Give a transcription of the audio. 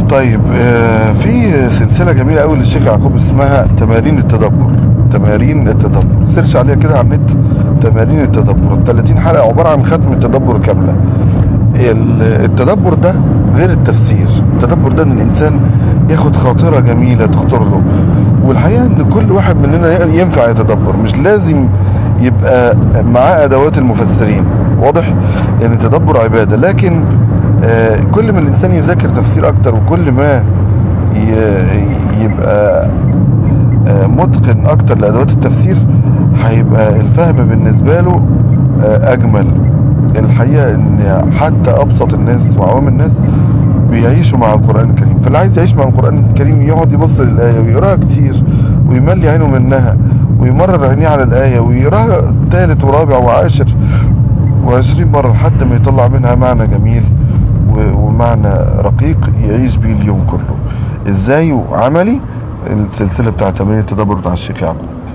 طيب آه، في سلسلة جميلة قوي للشيخ يعقوب اسمها تمارين التدبر تمارين التدبر سيرش عليها كده على النت تمارين التدبر ال 30 حلقة عبارة عن ختم التدبر كاملة ال- التدبر ده غير التفسير التدبر ده ان الانسان ياخد خاطرة جميلة تخطر له والحقيقة ان كل واحد مننا ينفع يتدبر مش لازم يبقى معاه ادوات المفسرين واضح يعني التدبر عبادة لكن آه، كل ما الانسان يذاكر تفسير اكتر وكل ما ي- يبقى آه، متقن اكتر لادوات التفسير هيبقى الفهم بالنسبه له آه، اجمل الحقيقه ان حتى ابسط الناس وعوام الناس بيعيشوا مع القران الكريم فاللي عايز يعيش مع القران الكريم يقعد يبص للايه ويقراها كتير ويملي عينه منها ويمرر عينيه على الايه ويقراها تالت ورابع وعاشر وعشرين مرة لحد ما يطلع منها معنى جميل و- ومعنى رقيق يعيش بيه اليوم كله ازاي وعملي السلسلة بتاعت تمرين التدبر بتاع الشيخ يعقوب